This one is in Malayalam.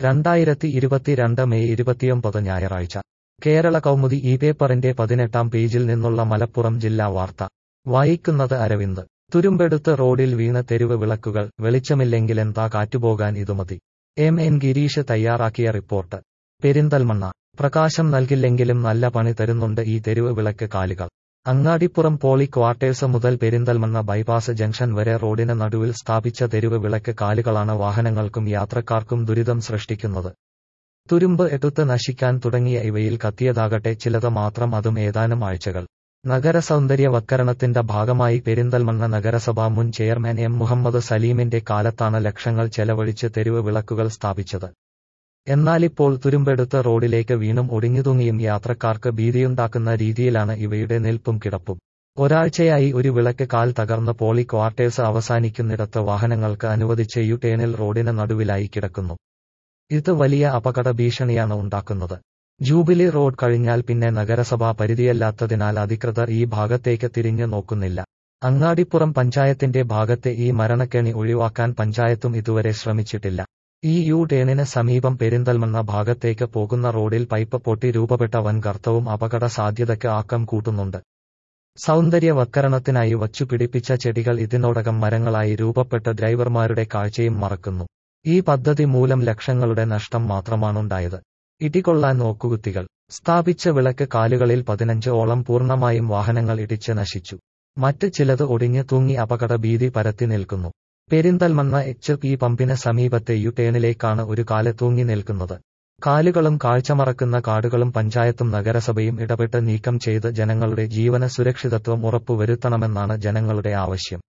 രണ്ടായിരത്തി ഇരുപത്തിരണ്ട് മെയ് ഇരുപത്തിയൊമ്പത് ഞായറാഴ്ച കേരള കൗമുദി ഈ പേപ്പറിന്റെ പതിനെട്ടാം പേജിൽ നിന്നുള്ള മലപ്പുറം ജില്ലാ വാർത്ത വായിക്കുന്നത് അരവിന്ദ് തുരുമ്പെടുത്ത് റോഡിൽ വീണ തെരുവ് വിളക്കുകൾ വെളിച്ചമില്ലെങ്കിലെന്താ കാറ്റുപോകാൻ ഇതുമതി എം എൻ ഗിരീഷ് തയ്യാറാക്കിയ റിപ്പോർട്ട് പെരിന്തൽമണ്ണ പ്രകാശം നൽകില്ലെങ്കിലും നല്ല പണി തരുന്നുണ്ട് ഈ തെരുവ് വിളക്ക് കാലുകൾ അങ്ങാടിപ്പുറം പോളി ക്വാർട്ടേഴ്സ് മുതൽ പെരിന്തൽമണ്ണ ബൈപ്പാസ് ജംഗ്ഷൻ വരെ റോഡിന് നടുവിൽ സ്ഥാപിച്ച തെരുവ് വിളക്ക് കാലുകളാണ് വാഹനങ്ങൾക്കും യാത്രക്കാർക്കും ദുരിതം സൃഷ്ടിക്കുന്നത് തുരുമ്പ് എടുത്ത് നശിക്കാൻ തുടങ്ങിയ ഇവയിൽ കത്തിയതാകട്ടെ ചിലത് മാത്രം അതും ഏതാനും ആഴ്ചകൾ നഗര സൗന്ദര്യവത്കരണത്തിന്റെ ഭാഗമായി പെരിന്തൽമണ്ണ നഗരസഭ മുൻ ചെയർമാൻ എം മുഹമ്മദ് സലീമിന്റെ കാലത്താണ് ലക്ഷങ്ങൾ ചെലവഴിച്ച് തെരുവ് വിളക്കുകൾ സ്ഥാപിച്ചത് എന്നാലിപ്പോൾ തുരുമ്പെടുത്ത് റോഡിലേക്ക് വീണും ഒടിഞ്ഞുതൂങ്ങിയും യാത്രക്കാർക്ക് ഭീതിയുണ്ടാക്കുന്ന രീതിയിലാണ് ഇവയുടെ നിൽപ്പും കിടപ്പും ഒരാഴ്ചയായി ഒരു വിളക്ക് കാൽ തകർന്ന് പോളി ക്വാർട്ടേഴ്സ് അവസാനിക്കുന്നിടത്ത് വാഹനങ്ങൾക്ക് അനുവദിച്ച യു ടേണിൽ റോഡിന് നടുവിലായി കിടക്കുന്നു ഇത് വലിയ അപകട ഭീഷണിയാണ് ഉണ്ടാക്കുന്നത് ജൂബിലി റോഡ് കഴിഞ്ഞാൽ പിന്നെ നഗരസഭാ പരിധിയല്ലാത്തതിനാൽ അധികൃതർ ഈ ഭാഗത്തേക്ക് തിരിഞ്ഞു നോക്കുന്നില്ല അങ്ങാടിപ്പുറം പഞ്ചായത്തിന്റെ ഭാഗത്തെ ഈ മരണക്കെണി ഒഴിവാക്കാൻ പഞ്ചായത്തും ഇതുവരെ ശ്രമിച്ചിട്ടില്ല ഈ യു ടേണിന് സമീപം പെരിന്തൽമണ്ണ ഭാഗത്തേക്ക് പോകുന്ന റോഡിൽ പൈപ്പ് പൊട്ടി രൂപപ്പെട്ട വൻ ഗർത്തവും അപകട സാധ്യതയ്ക്ക് ആക്കം കൂട്ടുന്നുണ്ട് സൗന്ദര്യവത്കരണത്തിനായി വച്ചുപിടിപ്പിച്ച ചെടികൾ ഇതിനോടകം മരങ്ങളായി രൂപപ്പെട്ട ഡ്രൈവർമാരുടെ കാഴ്ചയും മറക്കുന്നു ഈ പദ്ധതി മൂലം ലക്ഷങ്ങളുടെ നഷ്ടം മാത്രമാണുണ്ടായത് ഇടികൊള്ളാൻ നോക്കുകുത്തികൾ സ്ഥാപിച്ച വിളക്ക് കാലുകളിൽ പതിനഞ്ച് ഓളം പൂർണ്ണമായും വാഹനങ്ങൾ ഇടിച്ച് നശിച്ചു മറ്റ് ചിലത് ഒടിഞ്ഞു തൂങ്ങി അപകട ഭീതി പരത്തി നിൽക്കുന്നു പെരിന്തൽമണ്ണ എച്ച് പി പമ്പിന് സമീപത്തെ യു ടേണിലേക്കാണ് ഒരു കാല് തൂങ്ങി നിൽക്കുന്നത് കാലുകളും കാഴ്ചമറക്കുന്ന കാടുകളും പഞ്ചായത്തും നഗരസഭയും ഇടപെട്ട് നീക്കം ചെയ്ത് ജനങ്ങളുടെ ജീവന സുരക്ഷിതത്വം ഉറപ്പുവരുത്തണമെന്നാണ് ജനങ്ങളുടെ ആവശ്യം